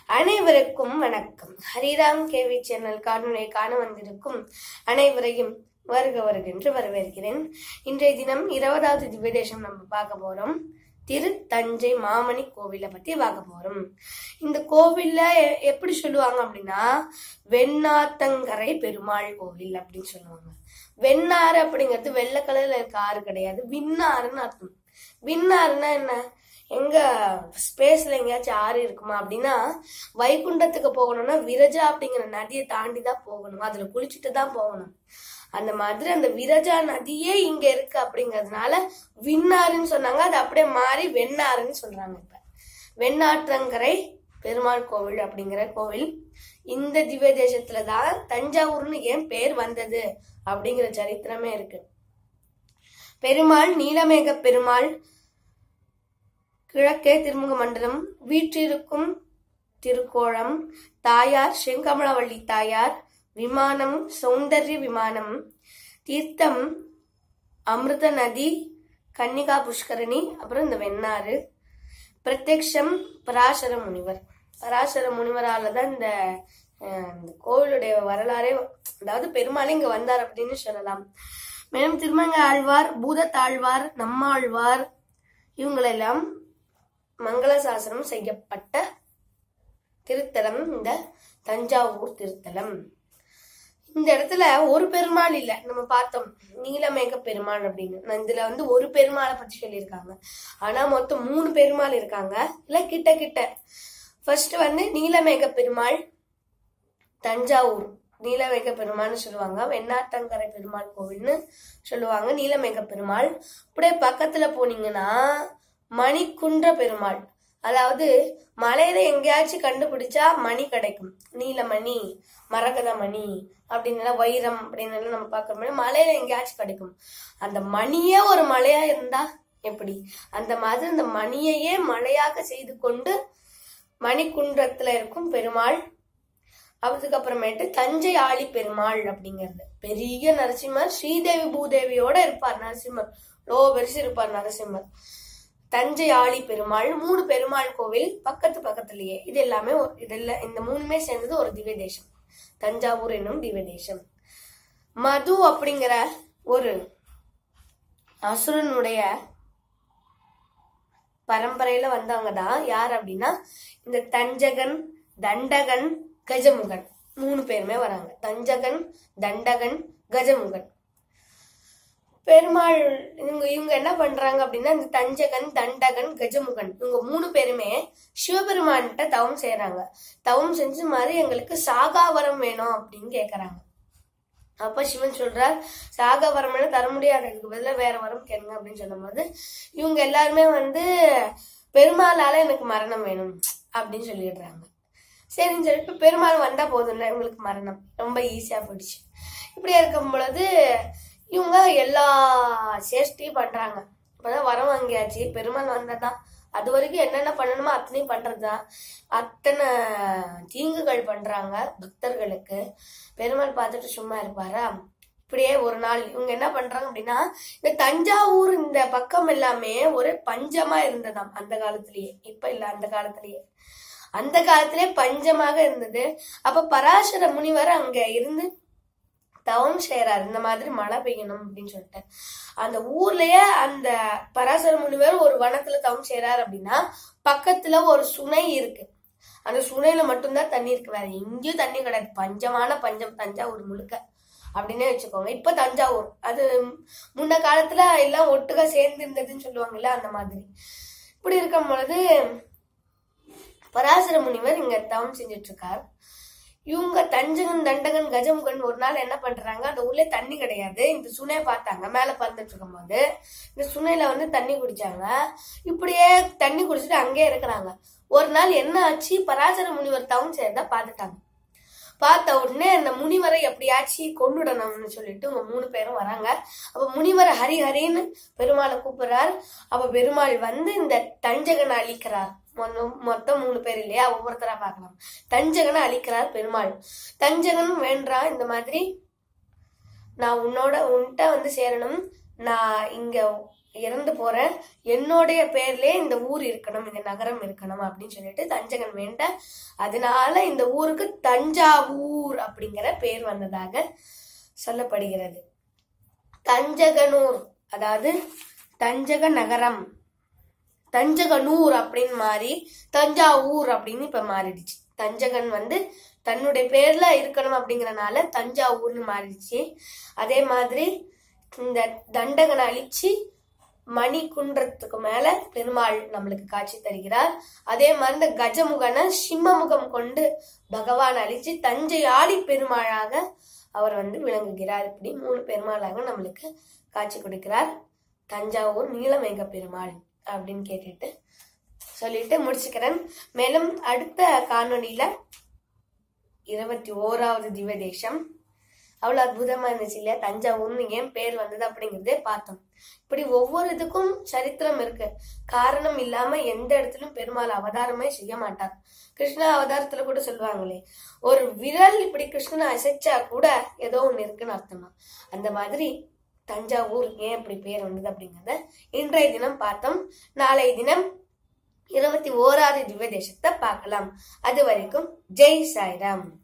அனைவருக்கும் வணக்கம் Hariram KV channel காணொலியை காண வந்திருக்கும் அனைவரையும் வருக வருகின்று வரவேற்கிறேன் இன்றைய தினம் இருபதாவது திவ்யதேசம் நம்ம பார்க்க போறோம் திரு தஞ்சை மாமணி கோவிலை பத்தி பார்க்க போறோம் இந்த கோவில்ல எ- எப்படி சொல்லுவாங்க அப்படின்னா வெண்ணாத்தங்கரை பெருமாள் கோவில் அப்படின்னு சொல்லுவாங்க வெண்ணாறு அப்படிங்கிறது வெள்ளை கலர்ல இருக்க ஆறு கிடையாது விண்ணாறுன்னு அர்த்தம் விண்ணாறுன்னா என்ன எங்க ஸ்பேஸ்ல எங்கேயாச்சும் ஆறு இருக்குமா அப்படின்னா வைகுண்டத்துக்கு போகணும்னா விரஜா அப்படிங்கிற நதியை தாண்டி தான் போகணும் அதுல குளிச்சுட்டு தான் போகணும் அந்த மாதிரி அந்த விரஜா நதியே இங்க இருக்கு அப்படிங்கறதுனால விண்ணாறுன்னு சொன்னாங்க அது அப்படியே மாறி வெண்ணாறுன்னு சொல்றாங்க இப்ப வெண்ணாற்றங்கரை பெருமாள் கோவில் அப்படிங்கிற கோவில் இந்த திவ்ய தேசத்துல தான் தஞ்சாவூர்னு ஏன் பேர் வந்தது அப்படிங்கிற சரித்திரமே இருக்கு பெருமாள் நீலமேக பெருமாள் கிழக்கே திருமுக மண்டலம் வீற்றிருக்கும் திருக்கோளம் தாயார் செங்கமலவள்ளி தாயார் விமானம் சௌந்தர்ய விமானம் தீர்த்தம் அமிர்த நதி கன்னிகா புஷ்கரணி அப்புறம் இந்த வெண்ணாறு பிரத்யக்ஷம் பராசர முனிவர் பராசர முனிவரால தான் இந்த அஹ், இந்த கோவிலுடைய வரலாறே அதாவது பெருமாளே இங்க வந்தார் அப்படின்னு சொல்லலாம் மேலும் திருமங்க ஆழ்வார் பூதத்தாழ்வார் நம்மாழ்வார் இவங்களெல்லாம் மங்களசாசனம் செய்யப்பட்ட திருத்தலம் இந்த தஞ்சாவூர் திருத்தலம் இந்த இடத்துல ஒரு பெருமாள் இல்ல நம்ம பார்த்தோம் நீலமேக பெருமாள் அப்படின்னு நான் இதுல வந்து ஒரு பெருமாளை பத்தி சொல்லியிருக்காங்க ஆனா மொத்தம் மூணு பெருமாள் இருக்காங்க இல்ல கிட்ட கிட்ட ஃபர்ஸ்ட் வந்து நீலமேக பெருமாள் தஞ்சாவூர் நீலமேக பெருமாள்னு சொல்லுவாங்க வெண்ணாற்றங்கரை பெருமாள் கோவில்னு சொல்லுவாங்க நீலமேக பெருமாள் அப்படியே பக்கத்துல போனீங்கன்னா மணிக்குன்ற பெருமாள் அதாவது மலையில எங்கேயாச்சும் கண்டுபிடிச்சா மணி கிடைக்கும் நீலமணி மரகத மணி அப்படின்னு வைரம் அப்படின்னு எல்லாம் நம்ம பார்க்கறோம் மலையில எங்கேயாச்சும் கிடைக்கும் அந்த மணியே ஒரு மலையா இருந்தா எப்படி அந்த மாதிரி அந்த மணியையே மலையாக செய்து கொண்டு மணிக்குன்றத்துல இருக்கும் பெருமாள் அதுக்கப்புறமேட்டு தஞ்சை ஆளி பெருமாள் அப்படிங்கிறது பெரிய நரசிம்மர் ஸ்ரீதேவி பூதேவியோட இருப்பார் நரசிம்மர் லோ பெருசு இருப்பார் நரசிம்மர் தஞ்சை ஆளி பெருமாள் மூணு பெருமாள் கோவில் பக்கத்து பக்கத்துலயே இது எல்லாமே ஒரு- இதெல்லாம் இந்த மூணுமே சேர்ந்தது ஒரு திவ்ய தேசம் தஞ்சாவூர் என்னும் திவ்ய தேசம் மது அப்படிங்கிற ஒரு அசுரனுடைய பரம்பரையில வந்தவங்க தான் யார் அப்படின்னா இந்த தஞ்சகன் தண்டகன் கஜமுகன் மூணு பேருமே வராங்க தஞ்சகன் தண்டகன் கஜமுகன் பெருமாள் இவங்க இவங்க என்ன பண்றாங்க அப்படின்னா இந்த தஞ்சகன் தண்டகன் கஜமுகன் இவங்க மூணு பேருமே சிவபெருமான்கிட்ட தவம் செய்யறாங்க தவம் செஞ்சு மாதிரி எங்களுக்கு சாகாவரம் வேணும் அப்படின்னு கேக்குறாங்க அப்ப சிவன் சொல்றார் சாகா வரம்னு தர முடியாது அதுக்கு பதிலா வேற வரம் கேளுங்க அப்படின்னு சொல்லும்போது இவங்க எல்லாருமே வந்து பெருமாளால எனக்கு மரணம் வேணும் அப்படின்னு சொல்லிடுறாங்க சரின்னு சொல்லிட்டு பெருமாள் வந்தா போதும்ல இவங்களுக்கு மரணம் ரொம்ப ஈஸியா போயிடுச்சு இப்படி இருக்கும் பொழுது இவங்க எல்லா சேஷ்டியும் பண்றாங்க இப்பதான் வரம் வாங்கியாச்சு பெருமாள் வந்ததான் அது வரைக்கும் என்னென்ன பண்ணணுமோ அத்தனையும் பண்றதுதான் அத்தனை தீங்குகள் பண்றாங்க பக்தர்களுக்கு பெருமாள் பார்த்துட்டு சும்மா இருப்பாரா இப்படியே ஒரு நாள் இவங்க என்ன பண்றாங்க அப்படின்னா இந்த தஞ்சாவூர் இந்த பக்கம் எல்லாமே ஒரு பஞ்சமா இருந்ததாம் அந்த காலத்திலேயே இப்ப இல்ல அந்த காலத்திலேயே அந்த காலத்திலே பஞ்சமாக இருந்தது அப்ப பராசர முனிவர் அங்க இருந்து தவம் செய்யறாரு இந்த மாதிரி மழை பெய்யணும் அப்படின்னு சொல்லிட்டு அந்த ஊர்லயே அந்த பராசர முனிவர் ஒரு வனத்துல தவம் செய்யறாரு அப்படின்னா பக்கத்துல ஒரு சுனை இருக்கு அந்த சுனையில மட்டும்தான் தண்ணி இருக்கு வேற எங்கேயும் தண்ணி கிடையாது பஞ்சமான பஞ்சம் தஞ்சாவூர் முழுக்க அப்படின்னே வச்சுக்கோங்க இப்ப தஞ்சாவூர் அது முன்ன காலத்துல எல்லாம் ஒட்டுக்கா சேர்ந்து இருந்ததுன்னு சொல்லுவாங்கல்ல அந்த மாதிரி இப்படி இருக்கும் பொழுது பராசர முனிவர் இங்க தவம் செஞ்சுட்டு இருக்கார் இவங்க தஞ்சகன் தண்டகன் கஜமுகன் ஒரு நாள் என்ன பண்றாங்க அந்த ஊர்ல தண்ணி கிடையாது இந்த சுனையை பார்த்தாங்க மேல பறந்துட்டு இருக்கும்போது இந்த சுனையில வந்து தண்ணி குடிச்சாங்க இப்படியே தண்ணி குடிச்சிட்டு அங்கேயே இருக்கிறாங்க ஒரு நாள் என்ன ஆச்சு பராசர முனிவர் தவம் செய்யறத பார்த்துட்டாங்க பார்த்த உடனே அந்த முனிவரை எப்படியாச்சும் கொண்டுடணும்னு சொல்லிட்டு உங்க மூணு பேரும் வராங்க அப்ப முனிவர் ஹரி ஹரின்னு பெருமாளை கூப்பிடுறார் அப்ப பெருமாள் வந்து இந்த தஞ்சகனை அழிக்கிறார் மொத்தம் மொத்தம் மூணு பேர் இல்லையா ஒவ்வொருத்தரா பார்க்கலாம் தஞ்சகனை அழிக்கிறார் பெருமாள் தஞ்சகன் வேண்டாம் இந்த மாதிரி நான் உன்னோட உன்கிட்ட வந்து சேரணும் நான் இங்க இறந்து போற என்னுடைய பேர்லயே இந்த ஊர் இருக்கணும் இந்த நகரம் இருக்கணும் அப்படின்னு சொல்லிட்டு தஞ்சகன் வேண்ட அதனால இந்த ஊருக்கு தஞ்சாவூர் அப்படிங்கிற பேர் வந்ததாக சொல்லப்படுகிறது தஞ்சகனூர் அதாவது தஞ்சக நகரம் தஞ்சகனூர் அப்படின்னு மாறி தஞ்சாவூர் அப்படின்னு இப்ப மாறிடுச்சு தஞ்சகன் வந்து தன்னுடைய பேர்ல இருக்கணும் அப்படிங்கறனால தஞ்சாவூர்னு மாறிடுச்சு அதே மாதிரி இந்த தண்டகனை அழிச்சு மணி குன்றத்துக்கு மேல பெருமாள் நம்மளுக்கு காட்சி தருகிறார் அதே மாதிரி இந்த கஜமுகனை சிம்மமுகம் கொண்டு பகவான் அழிச்சு தஞ்சை ஆடி பெருமாளாக அவர் வந்து விளங்குகிறார் இப்படி மூணு பெருமாளாக நம்மளுக்கு காட்சி கொடுக்கிறார் தஞ்சாவூர் நீலமேக பெருமாள் அப்படின்னு கேட்டுட்டு சொல்லிட்டு முடிச்சுக்கிறேன் மேலும் அடுத்த காணொளியில இருபத்தி ஓராவது திவ்ய தேசம் அவ்வளவு அற்புதமா இருந்துச்சு இல்லையா தஞ்சாவூர்னு ஏன் பேர் வந்தது அப்படிங்கறதே பார்த்தோம் இப்படி ஒவ்வொரு இதுக்கும் சரித்திரம் இருக்கு காரணம் இல்லாம எந்த இடத்திலும் பெருமாள் அவதாரமே செய்ய மாட்டார் கிருஷ்ண அவதாரத்துல கூட சொல்லுவாங்களே ஒரு விரல் இப்படி கிருஷ்ணனை அசைச்சா கூட ஏதோ ஒண்ணு இருக்குன்னு அர்த்தமா அந்த மாதிரி தஞ்சாவூர் ஏன் இப்படி பேர் வந்தது அப்படிங்கறத இன்றைய தினம் பார்த்தோம் நாளைய தினம் இருபத்தி ஓராவது திவ்ய தேசத்தை பார்க்கலாம் அது வரைக்கும் ஜெய் சாய்ராம்